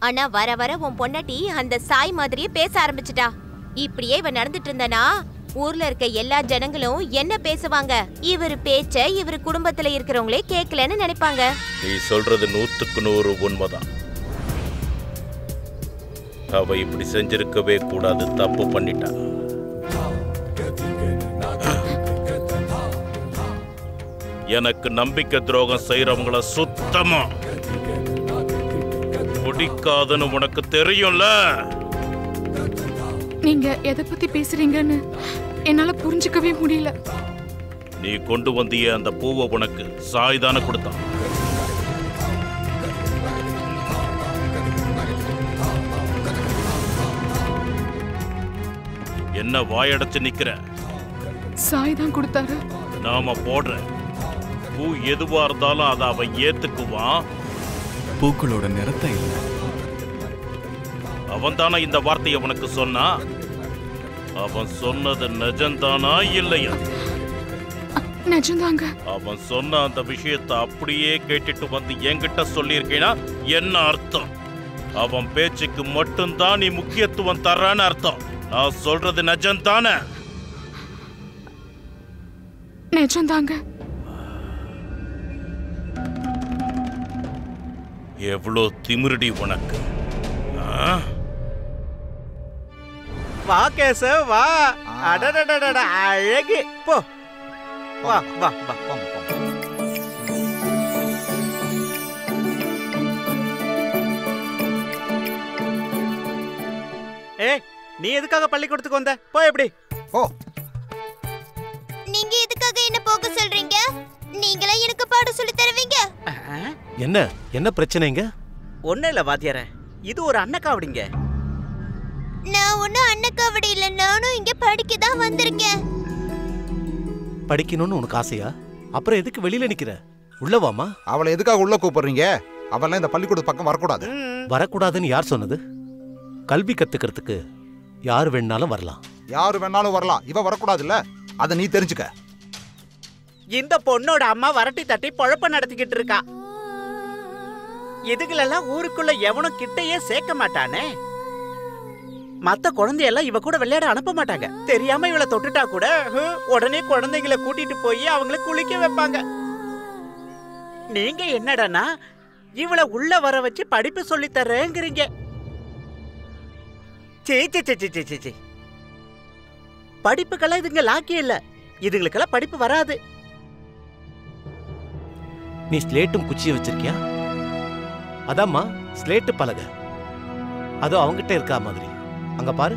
ஆனா வர வர உன் பொண்டாட்டி அந்த சாய் மாதிரியே பேச ஆரம்பிச்சிட்டா இப்படியே இவ நடந்துட்டு இருந்தானா ஊர்ல இருக்க எல்லா ஜனங்களும் என்ன பேசுவாங்க இவர் பேச்ச இவர் குடும்பத்துல இருக்கிறவங்களே கேட்கலன்னு நினைப்பாங்க நீ சொல்றது நூத்துக்கு நூறு உண்மைதான் அவ இப்படி செஞ்சிருக்கவே கூடாது தப்பு பண்ணிட்டா எனக்கு நம்பிக்கை துரோகம் செய்யறவங்கள சுத்தமா பிடிக்காதுன்னு உனக்கு தெரியும்ல நீங்க எதை பத்தி பேசுறீங்கன்னு என்னால புரிஞ்சுக்கவே முடியல நீ கொண்டு வந்திய அந்த பூவை உனக்கு சாய் தானே கொடுத்தான் என்ன வாயடைச்சு நிக்கிற சாய் தான் கொடுத்தாரு நாம போடுற பூ எதுவா இருந்தாலும் அதை அவன் ஏத்துக்குவான் பூக்களோட நிறத்தை இல்ல அவன் தானே இந்த வார்த்தையை உனக்கு சொன்னா அவன் சொன்னது நிஜம்தானா இல்லையா நிஜம்தாங்க அவன் சொன்ன அந்த விஷயத்தை அப்படியே கேட்டுட்டு வந்து என்கிட்ட சொல்லியிருக்கேனா என்ன அர்த்தம் அவன் பேச்சுக்கு மட்டும்தான் நீ முக்கியத்துவம் தர்றான்னு அர்த்தம் நான் சொல்றது நிஜம்தானே நிஜம்தாங்க எவ்வளோ திமிருடி உனக்கு ஆ? வா கேச வா அடடடடட அழகு போ வா வா வா ஏ நீ எதுக்காக பள்ளிக்கூடத்துக்கு வந்த போ எப்படி ஓ நீங்க எதுக்காக என்ன போக சொல்றீங்க நீங்களே எனக்கு பாடம் சொல்லி தருவீங்க என்ன என்ன பிரச்சனைங்க ஒன்னும் இல்ல வாத்தியார இது ஒரு அன்னக்காவடிங்க நான் ஒன்னும் அன்னக்காவடி இல்ல நானும் இங்க படிக்க தான் வந்திருக்கேன் படிக்கணும்னு உனக்கு ஆசையா அப்புறம் எதுக்கு வெளியில நிக்கிற உள்ளவாமா அவளை எதுக்காக உள்ள கூப்பிடுறீங்க அவெல்லாம் இந்த பள்ளிக்கூடத்து பக்கம் வரக்கூடாது வரக்கூடாதுன்னு யார் சொன்னது கல்வி கத்துக்கிறதுக்கு யார் வேணாலும் வரலாம் யாரு வேணாலும் வரலாம் இவ வரக்கூடாதுல்ல அதை நீ தெரிஞ்சுக்க இந்த பொண்ணோட அம்மா வரட்டி தட்டி பொழப்ப நடத்திக்கிட்டு இருக்கா இதுகளெல்லாம் ஊருக்குள்ள எவனும் கிட்டயே சேர்க்க மாட்டானே மத்த குழந்தையெல்லாம் இவ கூட விளையாட அனுப்ப மாட்டாங்க தெரியாம இவளை தொட்டுட்டா கூட ஹம், உடனே குழந்தைங்களை கூட்டிட்டு போய் அவங்கள குளிக்க வைப்பாங்க நீங்க என்னடான்னா இவளை உள்ள வர வச்சு படிப்பு சொல்லி தரேங்கிறீங்க சீ சீ சீ சீ, சீ சீ சீ படிப்புக்கெல்லாம் இதுங்க லாக்கியம் இல்ல இதுங்களுக்கெல்லாம் படிப்பு வராது நீ ஸ்லேட்டும் குச்சியும் வச்சிருக்கியா அதாம்மா ஸ்லேட்டு பலகை அதோ அவங்கிட்ட இருக்கா மாதிரி அங்க பாரு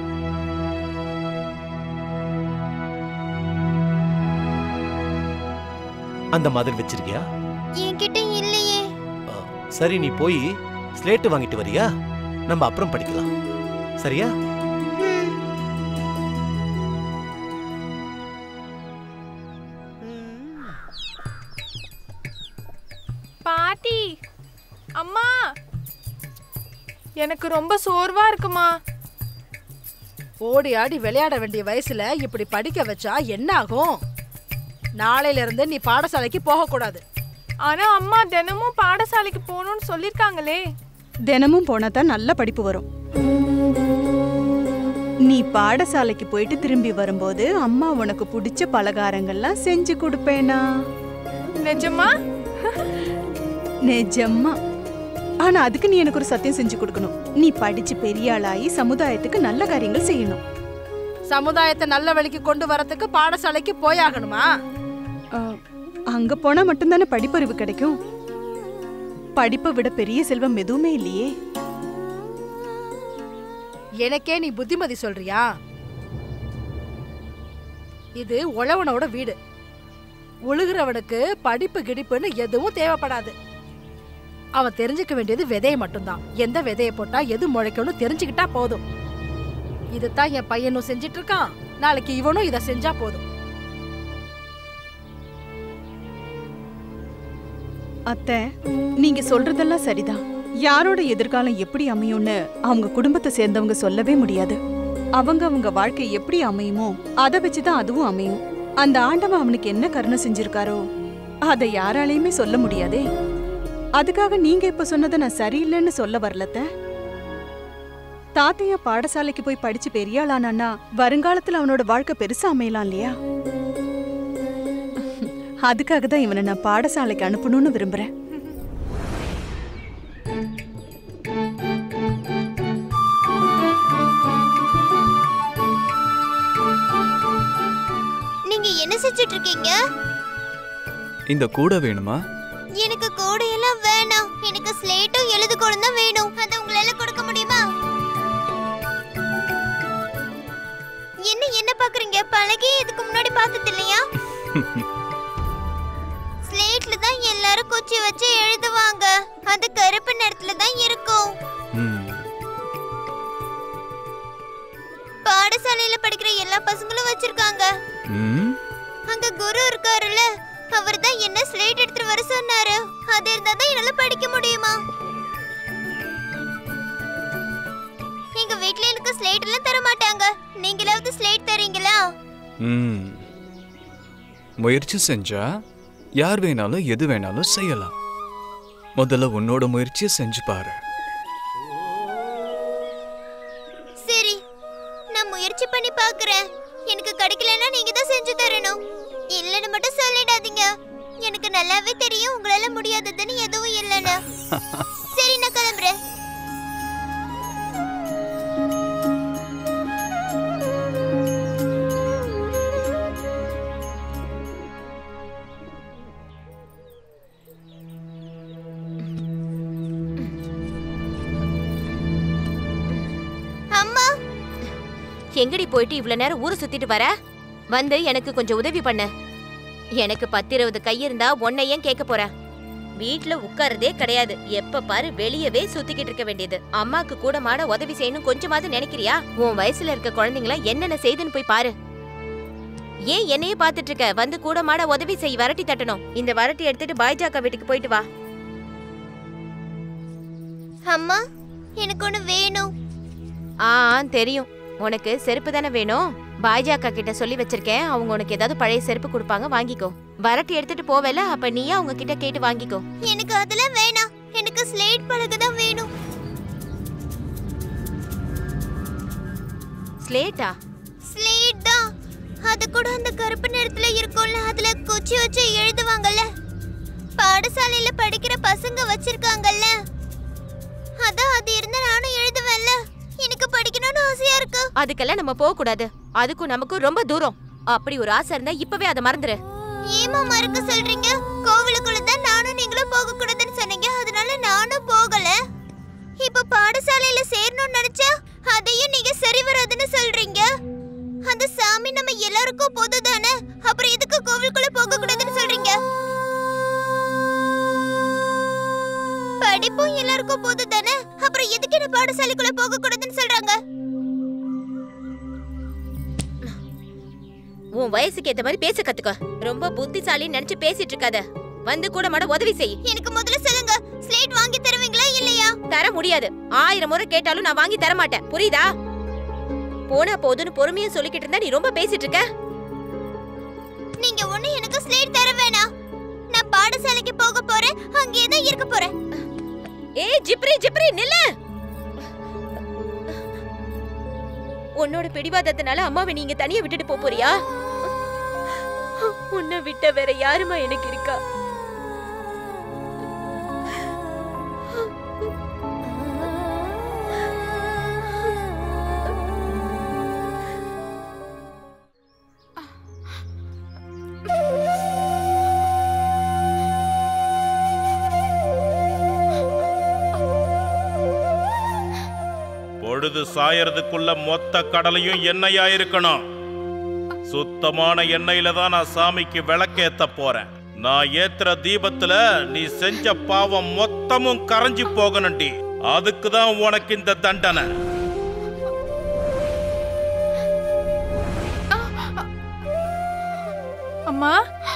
அந்த மாதிரி வச்சிருக்கியா என்கிட்ட இல்லையே சரி நீ போய் ஸ்லேட்டு வாங்கிட்டு வரியா நம்ம அப்புறம் படிக்கலாம் சரியா பாட்டி அம்மா எனக்கு ரொம்ப சோர்வா இருக்குமா ஓடி ஆடி விளையாட வேண்டிய வயசுல இப்படி படிக்க வச்சா என்ன ஆகும் நாளையில இருந்து நீ பாடசாலைக்கு போக கூடாது ஆனா அம்மா தினமும் பாடசாலைக்கு போகணும்னு சொல்லிருக்காங்களே தினமும் போனா தான் நல்ல படிப்பு வரும் நீ பாடசாலைக்கு போயிட்டு திரும்பி வரும்போது அம்மா உனக்கு பிடிச்ச பலகாரங்கள்லாம் செஞ்சு கொடுப்பேனா நிஜமா நிஜமா ஆனா அதுக்கு நீ எனக்கு ஒரு சத்தியம் செஞ்சு கொடுக்கணும் நீ படிச்சு பெரிய ஆளாகி சமுதாயத்துக்கு நல்ல காரியங்கள் செய்யணும் சமுதாயத்தை நல்ல வழிக்கு கொண்டு வரதுக்கு பாடசாலைக்கு போயாகணுமா ஆ, அங்க போனா மட்டும்தானே படிப்பறிவு கிடைக்கும் படிப்பை விட பெரிய செல்வம் எதுவுமே இல்லையே எனக்கே நீ புத்திமதி சொல்றியா இது உழவனோட வீடு உழுகிறவனுக்கு படிப்பு கிடிப்புன்னு எதுவும் தேவைப்படாது அவன் தெரிஞ்சுக்க வேண்டியது விதையை மட்டும்தான் எந்த விதையை போட்டா எது முளைக்கணும் தெரிஞ்சுக்கிட்டா போதும் இதுதான் என் பையனும் செஞ்சிட்டு இருக்கான் நாளைக்கு இவனும் இதை செஞ்சா போதும் அத்தை நீங்க சொல்றதெல்லாம் சரிதான் யாரோட எதிர்காலம் எப்படி அமையும்னு அவங்க குடும்பத்தை சேர்ந்தவங்க சொல்லவே முடியாது அவங்க அவங்க வாழ்க்கை எப்படி அமையுமோ அதை வச்சுதான் அதுவும் அமையும் அந்த ஆண்டவன் அவனுக்கு என்ன கருணை செஞ்சிருக்காரோ அதை யாராலையுமே சொல்ல முடியாதே அதுக்காக நீங்க இப்ப சொன்னதை நான் சரியில்லைன்னு சொல்ல வரலத்த தாத்தையா பாடசாலைக்கு போய் படிச்சு பெரிய ஆளானான்னா வருங்காலத்துல அவனோட வாழ்க்கை பெருசா அமையலாம் இல்லையா அதுக்காக தான் இவனை நான் பாடசாலைக்கு அனுப்பணும்னு விரும்புறேன் நீங்க என்ன செஞ்சுட்டு இருக்கீங்க இந்த கூட வேணுமா எனக்கு கோடையெல்லாம் வேணாம் எனக்கு ஸ்லேட்டும் எழுதுகோலும் தான் வேணும் அதை உங்களால கொடுக்க முடியுமா என்ன என்ன பாக்குறீங்க பழகி இதுக்கு முன்னாடி பார்த்தது இல்லையா ஸ்லேட்ல தான் எல்லாரும் குச்சி வச்சு எழுதுவாங்க அது கருப்பு நிறத்துல தான் இருக்கும் ம் பாடசாலையில படிக்கிற எல்லா பசங்களும் வச்சிருக்காங்க ம் அங்க குரு இருக்காருல்ல அவர் தான் என்ன ஸ்லேட் எடுத்துட்டு வர சொன்னாரு அது இருந்தா தான் என்னால படிக்க முடியுமா எங்க வீட்ல எனக்கு ஸ்லேட் எல்லாம் தர மாட்டாங்க நீங்களாவது ஸ்லேட் தரீங்களா ம் முயற்சி செஞ்சா யார் வேணாலும் எது வேணாலும் செய்யலாம் முதல்ல உன்னோட முயற்சியை செஞ்சு பாரு சரி நான் முயற்சி பண்ணி பார்க்கறேன் எனக்கு கிடைக்கலன்னா நீங்க தான் செஞ்சு தரணும் இல்லைன்னு மட்டும் சொல்லிடாதீங்க எனக்கு நல்லாவே தெரியும் உங்களால முடியாததுன்னு எதுவும் இல்லைன்னு சரி நான் கிளம்புறேன் அம்மா எங்கடி போயிட்டு இவ்வளவு நேரம் ஊரை சுத்திட்டு வர வந்து எனக்கு கொஞ்சம் உதவி பண்ணு எனக்கு பத்து இருபது கை இருந்தா உன்னை ஏன் கேட்க போற வீட்ல உட்காரதே கிடையாது எப்ப பாரு வெளியவே சுத்திக்கிட்டு இருக்க வேண்டியது அம்மாக்கு கூட மாட உதவி செய்யணும் கொஞ்சமாவது நினைக்கிறியா உன் வயசுல இருக்க குழந்தைங்கள என்னென்ன செய்துன்னு போய் பாரு ஏன் என்னையே பாத்துட்டு இருக்க வந்து கூட மாட உதவி செய் வரட்டி தட்டணும் இந்த வரட்டி எடுத்துட்டு பாய்ஜாக்கா வீட்டுக்கு போயிட்டு வா அம்மா எனக்கு ஒண்ணு வேணும் ஆ தெரியும் உனக்கு செருப்பு தானே வேணும் பாய்ஜாக்கா கிட்ட சொல்லி வச்சிருக்கேன் அவங்க உனக்கு ஏதாவது பழைய செருப்பு கொடுப்பாங்க வாங்கிக்கோ வரட்டி எடுத்துட்டு போவேல அப்ப நீயே அவங்க கிட்ட கேட்டு வாங்கிக்கோ எனக்கு அதெல்லாம் வேணாம் எனக்கு ஸ்லேட் பலகை தான் வேணும் ஸ்லேட்டா ஸ்லேட் தான் அது கூட அந்த கருப்பு நிறத்துல இருக்கும்ல அதுல குச்சி வச்சு எழுதுவாங்கல்ல பாடசாலையில படிக்கிற பசங்க வச்சிருக்காங்கல்ல அதான் அது இருந்தா நானும் எழுதுவேன்ல எனக்கு படிக்கணும்னு ஆசையா இருக்கு அதுக்கெல்லாம் நம்ம போக கூடாது அதுக்கும் நமக்கும் ரொம்ப தூரம் அப்படி ஒரு ஆசை இருந்தா இப்பவே அதை மறந்துரு ஏமா மறக்க சொல்றீங்க கோவிலுக்குள்ள தான் நானும் நீங்களும் போக கூடாதுன்னு சொன்னீங்க அதனால நானும் போகல இப்ப பாடசாலையில சேரணும்னு நினைச்சா அதையும் நீங்க சரி வராதுன்னு சொல்றீங்க அந்த சாமி நம்ம எல்லாருக்கும் பொது தானே அப்புறம் எதுக்கு கோவிலுக்குள்ள போக கூடாதுன்னு சொல்றீங்க படிப்பும் எல்லாருக்கும் பொது தானே அப்புறம் எதுக்கு என்ன பாடசாலைக்குள்ள போக கூடாதுன்னு சொல்றாங்க உன் வயசுக்கு ஏத்த மாதிரி பேச கத்துக்க ரொம்ப புத்திசாலின்னு நினைச்சு பேசிட்டு இருக்காத வந்து கூட மாட உதவி செய் எனக்கு முதல்ல சொல்லுங்க ஸ்லேட் வாங்கி தருவீங்களா இல்லையா தர முடியாது ஆயிரம் முறை கேட்டாலும் நான் வாங்கி தர மாட்டேன் புரியுதா போனா போதுன்னு பொறுமையா சொல்லிக்கிட்டு இருந்தா நீ ரொம்ப பேசிட்டு இருக்க நீங்க ஒண்ணு எனக்கு ஸ்லேட் தர வேணாம் நான் பாடசாலைக்கு போக போறேன் அங்கேயே தான் இருக்க போறேன் ஏய் ஜிப்ரி ஜிப்ரி நில்லு உன்னோட பிடிவாதத்தினால அம்மாவை நீங்க தனியா விட்டுட்டு போப் போறியா உன்னை விட்ட வேற யாருமா எனக்கு இருக்கா பொழுது சாயறதுக்குள்ள மொத்த கடலையும் எண்ணெயா இருக்கணும் சுத்தமான எண்ணெயில தான் நான் சாமிக்கு விளக்கேத்த போறேன் நான் ஏத்துற தீபத்துல நீ செஞ்ச பாவம் மொத்தமும் கரைஞ்சு போகணும்டி அதுக்கு தான் உனக்கு இந்த தண்டனை அம்மா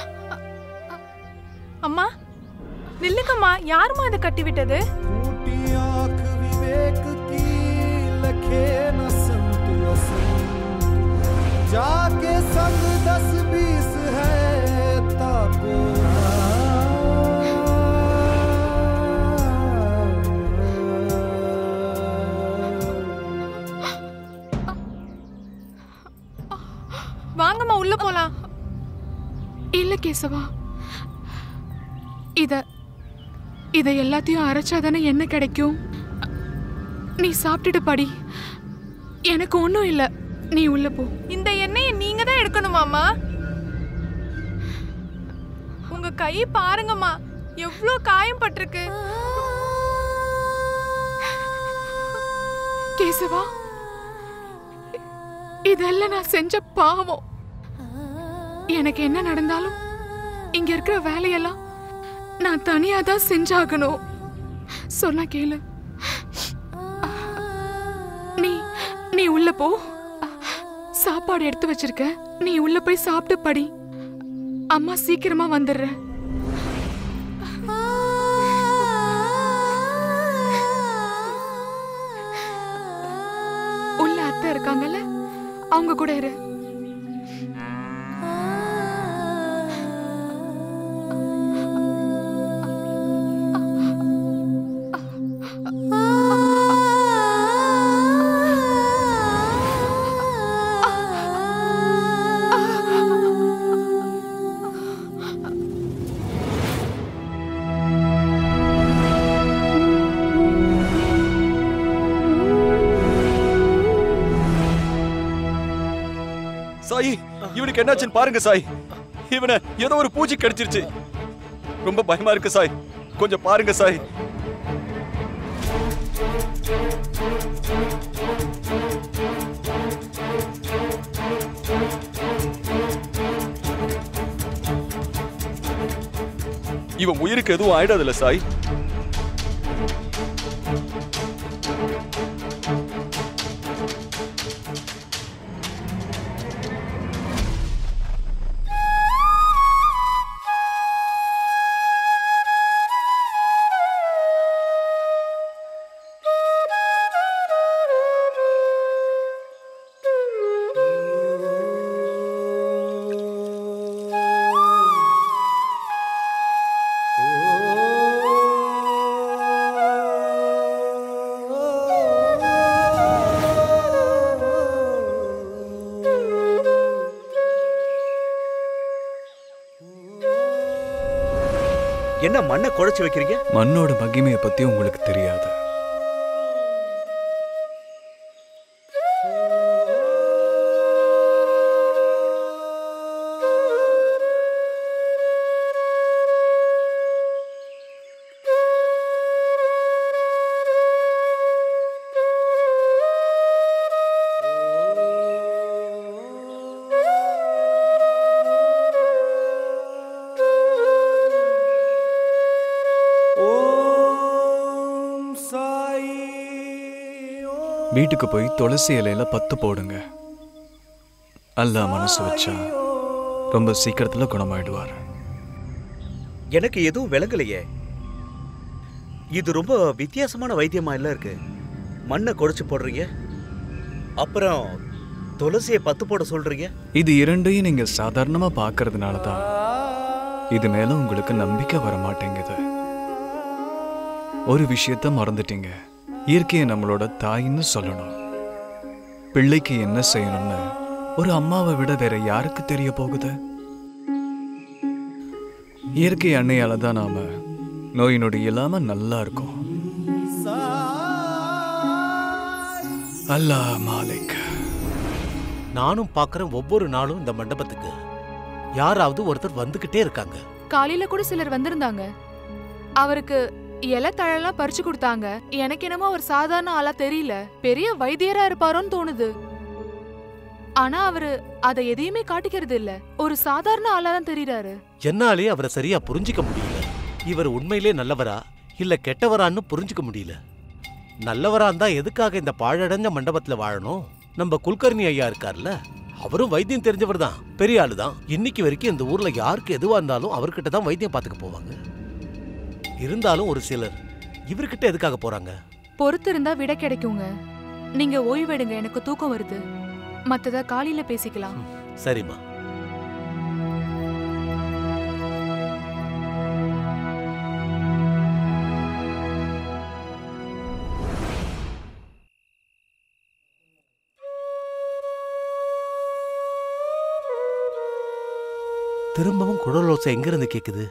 அம்மா நில்லுங்கம்மா யாரும்மா அதை கட்டி விட்டது टूटी आंख विवेक की लखे न संत न संत जाके संग दस बीस है ताको ना। இல்ல கேசவா இத இத எல்லாத்தையும் அரைச்சாதானே என்ன கிடைக்கும் நீ சாப்பிட்டுட்டு படி எனக்கு ஒன்றும் இல்ல நீ உள்ள போ இந்த எண்ணெயை நீங்க தான் எடுக்கணுமாமா உங்க கை பாருங்கம்மா எவ்வளோ காயம் பட்டிருக்கு கேசவா இதெல்லாம் நான் செஞ்ச பாவம் எனக்கு என்ன நடந்தாலும் இங்க இருக்கிற வேலையெல்லாம் நான் தனியா தான் செஞ்சாகணும் சொன்னா கேளு நீ நீ உள்ள போ சாப்பாடு எடுத்து வச்சிருக்க நீ உள்ள போய் சாப்பிட்டு படி அம்மா சீக்கிரமா வந்துடுறேன் உள்ள அத்தை இருக்காங்கல்ல அவங்க கூட இரு சாய் இவனுக்கு என்னாச்சுன்னு பாருங்க சாய் இவனை ஏதோ ஒரு பூச்சி கடிச்சிருச்சு ரொம்ப பயமா இருக்கு சாய் கொஞ்சம் பாருங்க சாய் இவன் உயிருக்கு எதுவும் ஆயிடாதுல்ல சாய் என்ன மண்ணை குழைச்சு வைக்கிறீங்க மண்ணோட மகிமையை பத்தி உங்களுக்கு தெரியாது வீட்டுக்கு போய் துளசி இலையில பத்து போடுங்க அல்லாஹ் மனசு வச்சா ரொம்ப சீக்கிரத்துல குணமாயிடுவார் எனக்கு எதுவும் விளங்கலையே இது ரொம்ப வித்தியாசமான வைத்தியமா இல்ல இருக்கு மண்ணை குடைச்சு போடுறீங்க அப்புறம் துளசியை பத்து போட சொல்றீங்க இது இரண்டையும் நீங்க சாதாரணமா பார்க்கறதுனால தான் இது மேல உங்களுக்கு நம்பிக்கை வர மாட்டேங்குது ஒரு விஷயத்த மறந்துட்டீங்க இயற்கையை நம்மளோட தாயின்னு சொல்லணும் பிள்ளைக்கு என்ன செய்யணும்னு ஒரு அம்மாவை விட வேற யாருக்கு தெரிய போகுது இயற்கை அன்னையால தான் நாம நோய் நொடி இல்லாம நல்லா இருக்கோம் அல்லாஹ் மாலிக் நானும் பார்க்கறேன் ஒவ்வொரு நாளும் இந்த மண்டபத்துக்கு யாராவது ஒருத்தர் வந்துகிட்டே இருக்காங்க காலையில கூட சிலர் வந்திருந்தாங்க அவருக்கு இலை தழெல்லாம் பறிச்சு கொடுத்தாங்க எனக்கு என்னமோ அவர் சாதாரண ஆளா தெரியல பெரிய வைத்தியரா இருப்பாரோன்னு தோணுது ஆனா அவரு அதை எதையுமே காட்டிக்கிறது இல்ல ஒரு சாதாரண ஆளா தான் தெரியறாரு என்னாலே அவரை சரியா புரிஞ்சிக்க முடியல இவர் உண்மையிலே நல்லவரா இல்ல கெட்டவரான்னு புரிஞ்சுக்க முடியல நல்லவரா இருந்தா எதுக்காக இந்த பாழடைஞ்ச மண்டபத்துல வாழணும் நம்ம குல்கர்ணி ஐயா இருக்கார்ல அவரும் வைத்தியம் தெரிஞ்சவர் தான் பெரிய ஆளு தான் இன்னைக்கு வரைக்கும் இந்த ஊர்ல யாருக்கு எதுவா இருந்தாலும் அவர்கிட்ட தான் வைத்தியம் பார்த்துக்க போவாங்க இருந்தாலும் ஒரு சிலர் இவர்கிட்ட எதுக்காக போறாங்க பொறுத்து இருந்தா விட கிடைக்குங்க நீங்க ஓய்வெடுங்க எனக்கு தூக்கம் வருது மத்தத காலையில பேசிக்கலாம் சரிம்மா திரும்பவும் குழலோசை எங்கிருந்து கேக்குது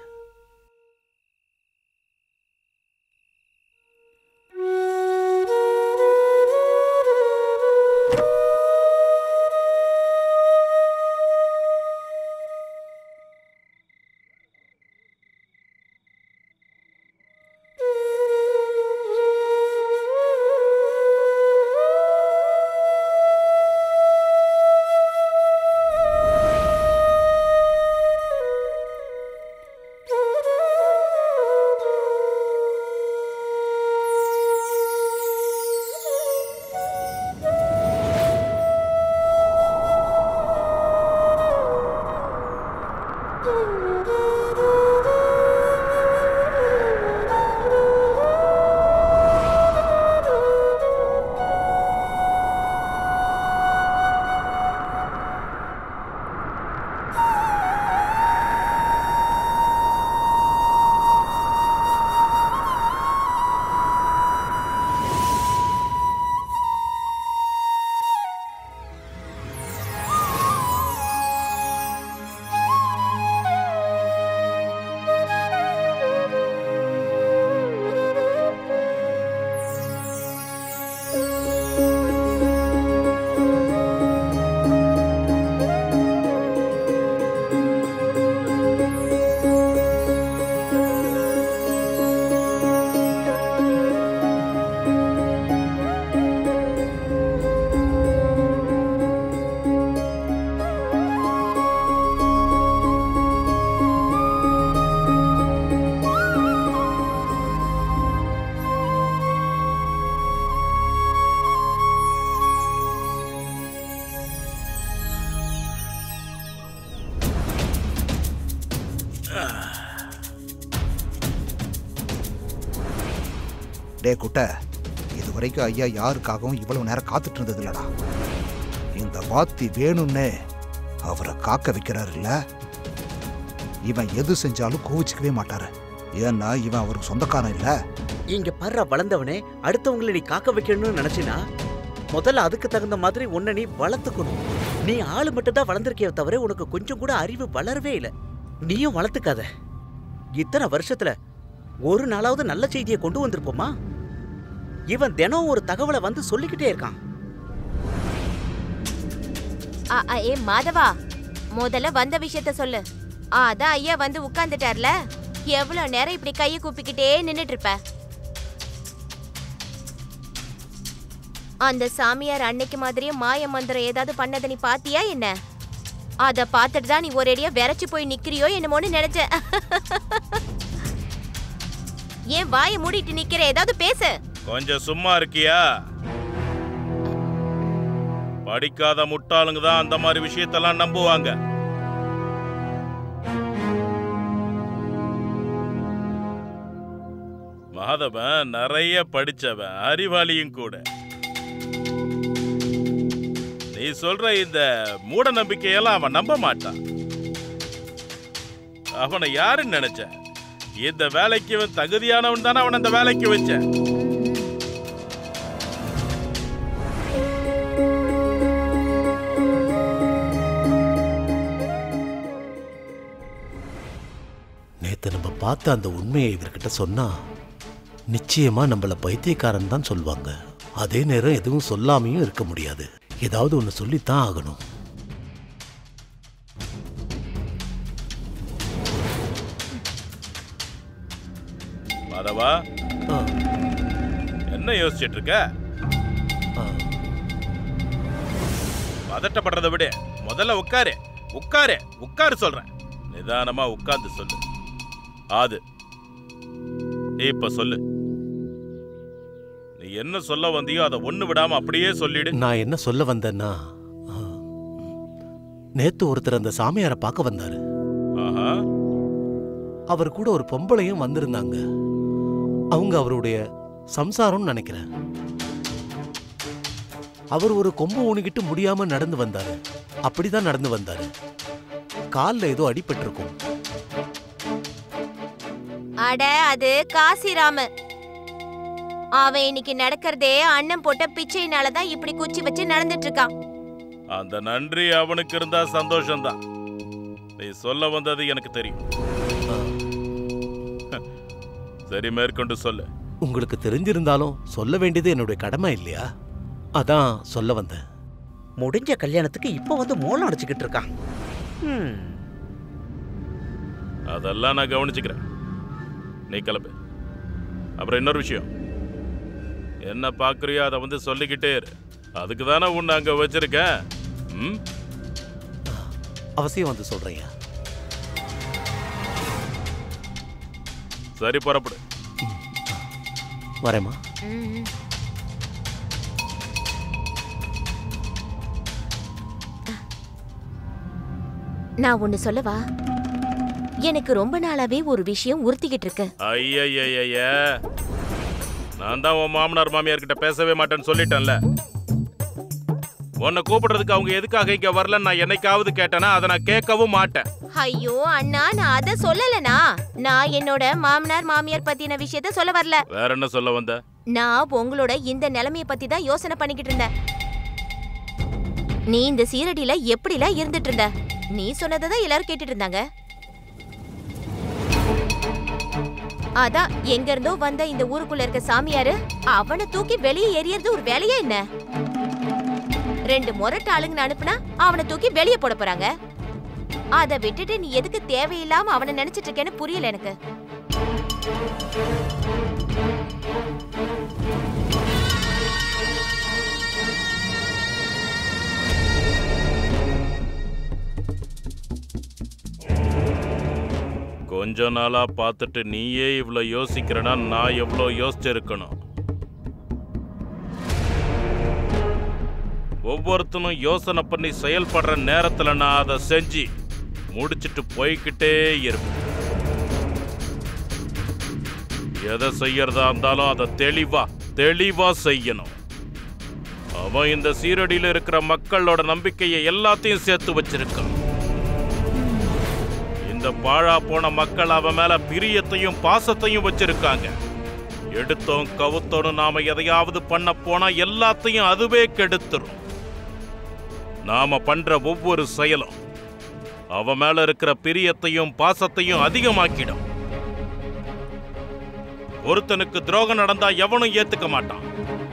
டே குட்ட இது வரைக்கும் ஐயா யாருக்காகவும் இவ்வளவு நேரம் காத்துட்டு இருந்தது இல்லடா இந்த வாத்தி வேணும்னே அவரை காக்க வைக்கிறாரு இல்ல இவன் எது செஞ்சாலும் கோவிச்சுக்கவே மாட்டாரு ஏன்னா இவன் அவருக்கு சொந்தக்காரன் இல்ல இங்க பர்ற வளர்ந்தவனே அடுத்தவங்களை நீ காக்க வைக்கணும்னு நினைச்சினா முதல்ல அதுக்கு தகுந்த மாதிரி உன்னை நீ வளர்த்துக்கணும் நீ ஆளு மட்டும் தான் வளர்ந்துருக்கிய தவிர உனக்கு கொஞ்சம் கூட அறிவு வளரவே இல்லை நீயும் வளர்த்துக்காத இத்தனை வருஷத்துல ஒரு நாளாவது நல்ல செய்தியை கொண்டு வந்திருப்போமா இவன் தினம் ஒரு தகவலை வந்து சொல்லிக்கிட்டே இருக்கான் ஆ, ஆ, ஏ மாதவா முதல்ல வந்த விஷயத்த சொல்லு ஆ, அதான் ஐயா வந்து உட்கார்ந்துட்டார்ல எவ்வளவு நேரம் இப்படி கையை கூப்பிக்கிட்டே நின்னுட்டு இருப்ப அந்த சாமியார் அன்னைக்கு மாதிரியே மாய மந்திரம் ஏதாவது பண்ணதை நீ பாத்தியா என்ன அத பார்த்துட்டு தான் நீ ஒரேடியா விரைச்சு போய் நிக்கிறியோ என்னமோன்னு நினைச்சேன் ஏன் வாயை மூடிட்டு நிக்கிற ஏதாவது பேசு கொஞ்சம் சும்மா இருக்கியா படிக்காத முட்டாளுங்க தான் அந்த மாதிரி விஷயத்தெல்லாம் நம்புவாங்க மாதவன் நிறைய படிச்சவன் அறிவாளியும் கூட நீ சொல்ற இந்த மூட நம்பிக்கையெல்லாம் அவன் நம்ப மாட்டான் அவனை யாருன்னு நினைச்ச இந்த வேலைக்கு இவன் தகுதியானவன் தானே அவன் அந்த வேலைக்கு வச்சேன் நேத்து நம்ம பார்த்த அந்த உண்மையை இவர்கிட்ட சொன்னா நிச்சயமா நம்மள பைத்தியக்காரன் தான் சொல்லுவாங்க அதே நேரம் எதுவும் சொல்லாமையும் இருக்க முடியாது ஏதாவது ஒன்று சொல்லித்தான் ஆகணும் மாதவா என்ன யோசிச்சிட்டு இருக்க பதட்டப்படுறத விட முதல்ல உட்காரு உட்காரு உட்காரு சொல்றேன் நிதானமா உட்கார்ந்து சொல்லு ஆது இப்ப சொல்லு நீ என்ன சொல்ல வந்தியோ அதை ஒண்ணு விடாம அப்படியே சொல்லிடு நான் என்ன சொல்ல வந்தேன்னா ஆ, நேத்து ஒருத்தர் அந்த சாமியாரை பார்க்க வந்தாரு ஆஹா அவர் கூட ஒரு பொம்பளையும் வந்திருந்தாங்க அவங்க அவருடைய சம்சாரம்னு நினைக்கிறேன் அவர் ஒரு கொம்பு ஊனிக்கிட்டு முடியாம நடந்து வந்தாரு அப்படிதான் நடந்து வந்தாரு கால்ல ஏதோ அடிபட்டிருக்கும் அட அது காசிராம அவன் இன்னைக்கு நடக்கிறதே அண்ணன் போட்ட பிச்சையினால தான் இப்படி குச்சி வச்சு நடந்துட்டு இருக்கான் அந்த நன்றி அவனுக்கு இருந்தா சந்தோஷம்தான் நீ சொல்ல வந்தது எனக்கு தெரியும் சரி மேற்கொண்டு சொல்லு உங்களுக்கு தெரிஞ்சிருந்தாலும் சொல்ல வேண்டியது என்னுடைய கடமை இல்லையா அதான் சொல்ல வந்தேன் முடிஞ்ச கல்யாணத்துக்கு இப்போ வந்து மூலம் அடிச்சுக்கிட்டு இருக்கான் ம். அதெல்லாம் நான் கவனிச்சுக்கிறேன் நீ கிளம்பு அப்புறம் இன்னொரு விஷயம் என்ன பார்க்குறியோ அதை வந்து சொல்லிக்கிட்டே இரு அதுக்கு தானே உன்னை அங்கே வச்சிருக்கேன் ம் அவசியம் வந்து சொல்றேன் சரி புறப்படு வரேம்மா ம். நான் ஒண்ணு சொல்லவா எனக்கு ரொம்ப நாளாவே ஒரு விஷயம் உறுத்திக்கிட்டு இருக்கு ஐயய்யய்ய நான் தான் உன் மாமனார் மாமியார் கிட்ட பேசவே மாட்டேன்னு சொல்லிட்டேன்ல உன்னை கூப்பிடுறதுக்கு அவங்க எதுக்காக இங்க வரலன்னு நான் என்னைக்காவது கேட்டேனா அதை நான் கேட்கவும் மாட்டேன் ஐயோ அண்ணா நான் அத சொல்லலனா நான் என்னோட மாமனார் மாமியார் பத்தின விஷயத்த சொல்ல வரல வேற என்ன சொல்ல வந்த நான் உங்களோட இந்த நிலைமைய பத்தி தான் யோசனை பண்ணிக்கிட்டு இருந்தேன் நீ இந்த சீரடியில எப்படிலாம் இருந்துட்டு இருந்த நீ சொன்னதை தான் எல்லாரும் கேட்டுட்டு இருந்தாங்க அதான் எங்க இருந்தோ வந்த இந்த ஊருக்குள்ள இருக்க சாமியாரு அவனை தூக்கி வெளியே எறியறது ஒரு வேலையா என்ன ரெண்டு முரட்டு ஆளுங்க அனுப்புனா அவனை தூக்கி வெளியே போட போறாங்க அத விட்டுட்டு நீ எதுக்கு தேவையில்லாம அவனை நினைச்சிட்டு இருக்கேன்னு புரியல எனக்கு கொஞ்ச நாளா பார்த்துட்டு நீயே இவ்வளோ யோசிக்கிறனா நான் எவ்வளோ யோசிச்சிருக்கணும் ஒவ்வொருத்தனும் யோசனை பண்ணி செயல்படுற நேரத்துல நான் அதை செஞ்சு முடிச்சிட்டு போய்கிட்டே இருப்பேன் எதை செய்யறதா இருந்தாலும் அதை தெளிவா தெளிவா செய்யணும் அவன் இந்த சீரடியில இருக்கிற மக்களோட நம்பிக்கையை எல்லாத்தையும் சேர்த்து வச்சிருக்கான் இந்த பாழா போன மக்கள் அவன் மேல பிரியத்தையும் பாசத்தையும் வச்சிருக்காங்க எடுத்தோம் கவுத்தோன்னு நாம எதையாவது பண்ண போனா எல்லாத்தையும் அதுவே கெடுத்துரும் நாம பண்ற ஒவ்வொரு செயலும் அவன் மேல இருக்கிற பிரியத்தையும் பாசத்தையும் அதிகமாக்கிடும் ஒருத்தனுக்கு துரோகம் நடந்தா எவனும் ஏத்துக்க மாட்டான்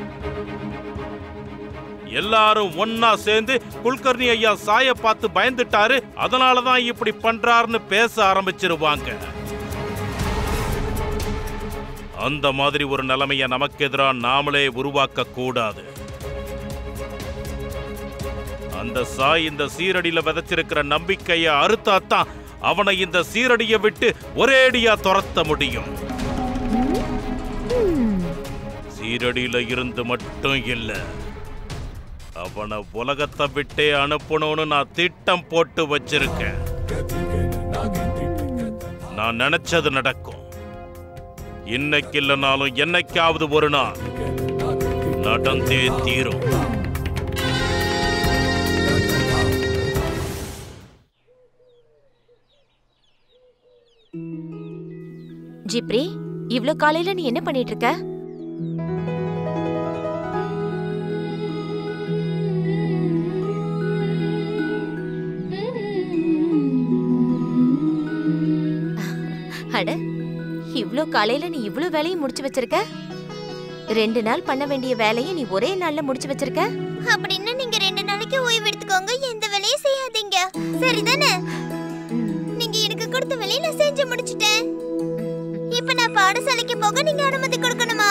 எல்லாரும் ஒன்னா சேர்ந்து குல்கர்ணி ஐயா சாய பார்த்து பயந்துட்டாரு அதனால தான் இப்படி பண்றாருன்னு பேச ஆரம்பிச்சிருவாங்க அந்த மாதிரி ஒரு நிலைமைய நமக்கு எதிரா நாமளே உருவாக்க கூடாது அந்த சாய் இந்த சீரடியில விதைச்சிருக்கிற நம்பிக்கைய அறுத்தாத்தான் அவனை இந்த சீரடியை விட்டு ஒரேடியா துரத்த முடியும் சீரடியில இருந்து மட்டும் இல்ல அவனை உலகத்தை விட்டே அனுப்பணும்னு நான் திட்டம் போட்டு வச்சிருக்கேன் நான் நினைச்சது நடக்கும் இன்னைக்கு இல்லைனாலும் என்னைக்காவது ஒரு நாள் நடந்தே தீரும் ஜிப்ரி இவ்ளோ காலையில நீ என்ன பண்ணிட்டு இருக்க அட இவ்ளோ காலையில நீ இவ்ளோ வேலையை முடிச்சு வச்சிருக்க ரெண்டு நாள் பண்ண வேண்டிய வேலையை நீ ஒரே நாள்ல முடிச்சு வச்சிருக்க அப்படின்னு நீங்க ரெண்டு நாளைக்கு ஓய்வு எடுத்துக்கோங்க எந்த வேலையும் செய்யாதீங்க சரிதானே நீங்க எனக்கு கொடுத்த வேலையை நான் செஞ்சு முடிச்சிட்டேன் இப்ப நான் பாடசாலைக்கு போக நீங்க அனுமதி கொடுக்கணுமா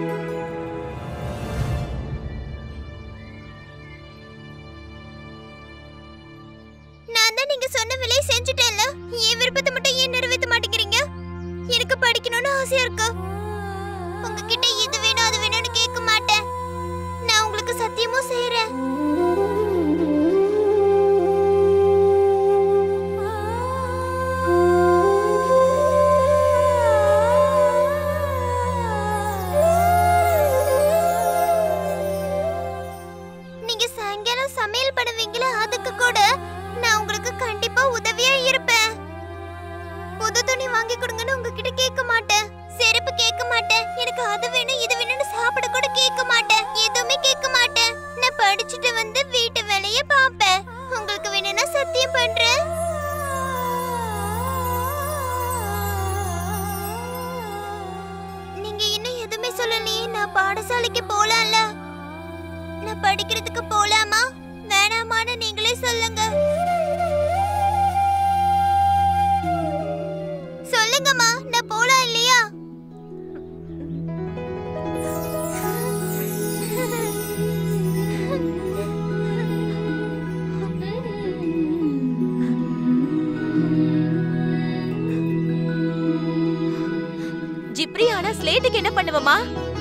நான் தான் நீங்க சொன்ன வேலையை செஞ்சுட்டேன்ல என் விருப்பத்தை மட்டும் ஏன் நிறைவேற்ற மாட்டேங்கிறீங்க எனக்கு படிக்கணும்னு ஆசையா இருக்கு உங்ககிட்ட இது வேணும் அது வேணும்னு கேட்க மாட்டேன் நான் உங்களுக்கு சத்தியமும் செய்யறேன் நீங்க சாயங்காலம் சமையல் பண்ணுவீங்களா அதுக்கு கூட நான் உங்களுக்கு கண்டிப்பா உதவியா இருப்பேன் புது துணி வாங்கி கொடுங்கன்னு உங்ககிட்ட கேட்க மாட்டேன் செருப்பு கேட்க மாட்டேன் எனக்கு அது வேணும் இது வேணும்னு சாப்பிட கூட கேட்க மாட்டேன் எதுவுமே கேட்க மாட்டேன் நான் படிச்சுட்டு வந்து வீட்டு வேலையை பார்ப்பேன் உங்களுக்கு வேணும்னா சத்தியம் பண்றேன் சொல்லலையே நான் பாடசாலைக்கு போலாம்ல நான் படிக்கிறதுக்கு போலாமா வேணாமான்னு நீங்களே சொல்லுங்க சொல்லுங்கம்மா நான் போலாம் இல்லையா ஜிப்ரி ஆனா ஸ்லேட்டுக்கு என்ன பண்ணுவமா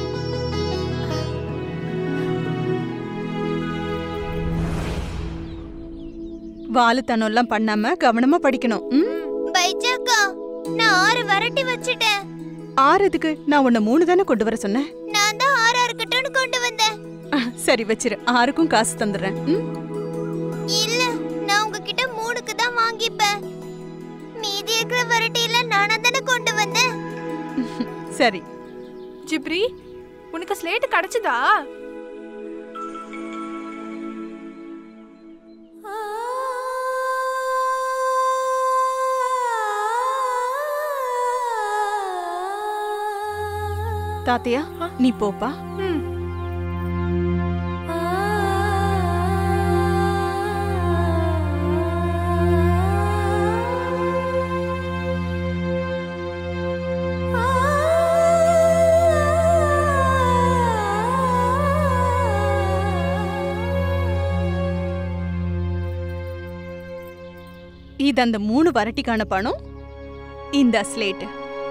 வாலுத்தனம்லாம் பண்ணாம கவனமா படிக்கணும் ம்? பைஜாக்கா நான் ஆறு வரட்டி வச்சுட்டேன் ஆறதுக்கு நான் உன்னை மூணு தானே கொண்டு வர சொன்னேன் நான் தான் ஆறா இருக்கட்டும்னு கொண்டு வந்தேன் அஹ், சரி வச்சிரு ஆறுக்கும் காசு தந்துடுறேன் ம்? இல்ல நான் உங்ககிட்ட மூணுக்கு தான் வாங்கிப்பேன் மீதி இருக்கிற வரட்டியில நானா தானே கொண்டு வந்தேன் சரி ஜிப்ரி உனக்கு ஸ்லேட் கிடைச்சதா தாத்தையா நீ போப்பா ம் இது அந்த மூணு வரட்டிக்கான பணம் இந்த ஸ்லேட்டு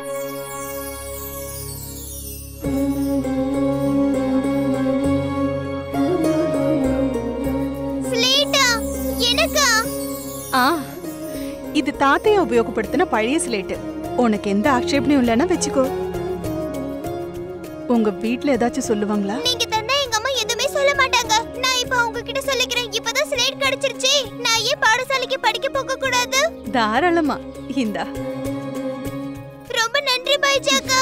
ஸ்லேட்டா எனக்கா ஆ இது தாத்தையா உபயோகப்படுத்தின பழைய ஸ்லேட்டு உனக்கு எந்த ஆட்சேபனையும் இல்லைன்னா வச்சுக்கோ உங்க வீட்ல ஏதாச்சும் சொல்லுவாங்களா நீங்க தந்தா எங்க அம்மா எதுவுமே சொல்ல மாட்டாங்க நான் இப்ப உங்ககிட்ட சொல்லிக்கிறேன் இப்பதான் ஸ்லேட் கிடைச்சிருச்சு நான் ஏன் பாடசாலைக்கு படிக்க போக கூடாது தாராளமா இந்தா ரொம்ப நன்றி பைஜாக்கா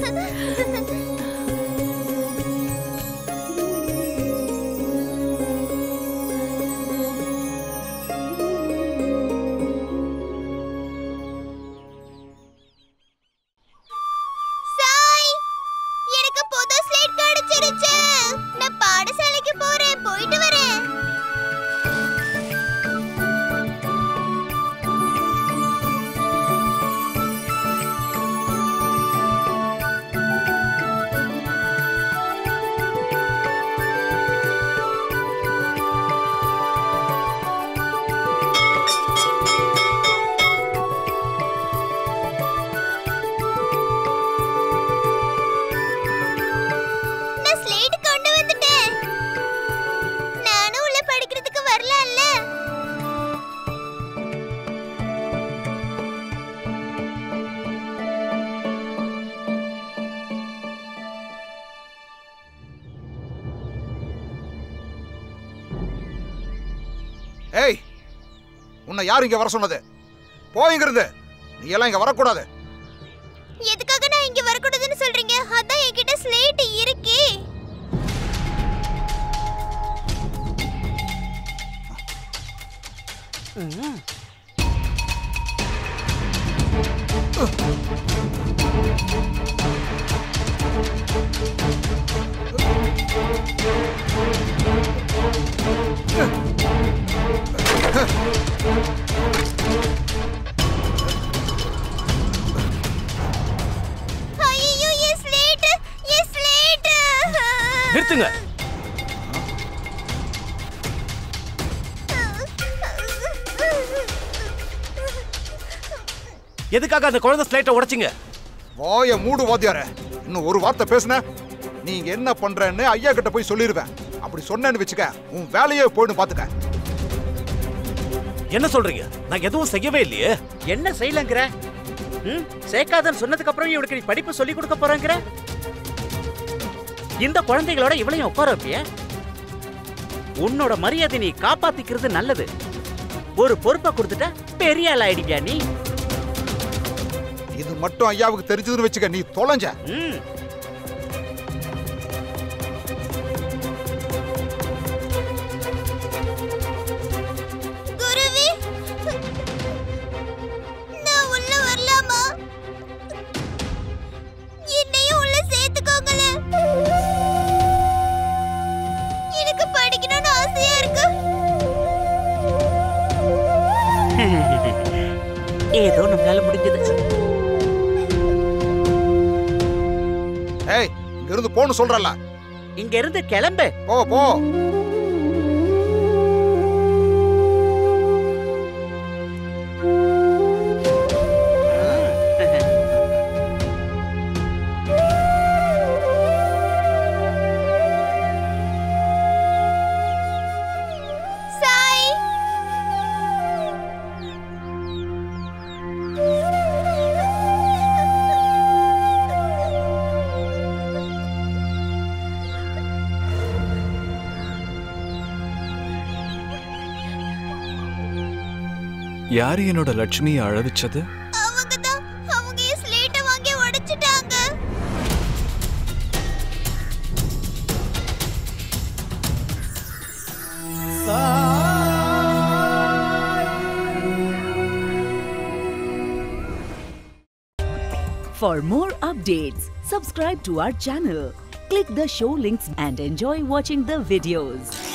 சாய் எனக்கு புது ஸ்லேட் கிடைச்சிருச்சு நான் பாடசாலைக்கு போறேன் போயிட்டு வரேன் நான் ஸ்லேட் கொண்டு வந்துட்டேன் நானும் உள்ள படிக்கிறதுக்கு வரலாம்ல ஏய் உன்னை யார் இங்க வர சொன்னது போயிங்கிருந்து நீ எல்லாம் இங்க வரக்கூடாது எதுக்காக நான் இங்க வரக்கூடாதுன்னு சொல்றீங்க அதான் என்கிட்ட ஸ்லேட் இருக்கே ஐயோ என் ஸ்லேட் என் ஸ்லேட் நிறுத்துங்க எதுக்காக அந்த குழந்தை ஸ்லேட்டை உடைச்சிங்க வாய மூடு வாத்தியார இன்னும் ஒரு வார்த்தை பேசுன நீங்க என்ன பண்றேன்னு ஐயா கிட்ட போய் சொல்லிருவேன் அப்படி சொன்னேன்னு வச்சுக்க உன் வேலையே போயிடும் பாத்துக்க என்ன சொல்றீங்க நான் எதுவும் செய்யவே இல்லையே என்ன செய்யலங்கிற ம் சேர்க்காதன்னு சொன்னதுக்கு அப்புறம் இவனுக்கு நீ படிப்பு சொல்லி கொடுக்க போறேங்கிற இந்த குழந்தைகளோட இவளையும் உட்கார வைப்பிய உன்னோட மரியாதை நீ காப்பாத்திக்கிறது நல்லது ஒரு பொறுப்பை கொடுத்துட்ட பெரிய ஆள் ஆயிடுவியா நீ இது மட்டும் ஐயாவுக்கு தெரிஞ்சதுன்னு வச்சுக்க நீ தொலைஞ்ச ம் குருவி நான் உள்ள வரலாமா என்னையும் உள்ள சேர்த்துக்கோங்களேன் ஏதோ நம்மளால முடிஞ்சது ஏய் இங்க இருந்து போன்னு சொல்றல இங்க இருந்து கிளம்பு போ போ சாய் யார் என்னோட லட்சுமியை அழவிச்சது அவங்க தான் அவங்க என் ஸ்லேட்டை வாங்கி உடைச்சிட்டாங்க For more updates, subscribe to our channel, click the show links and enjoy watching the videos.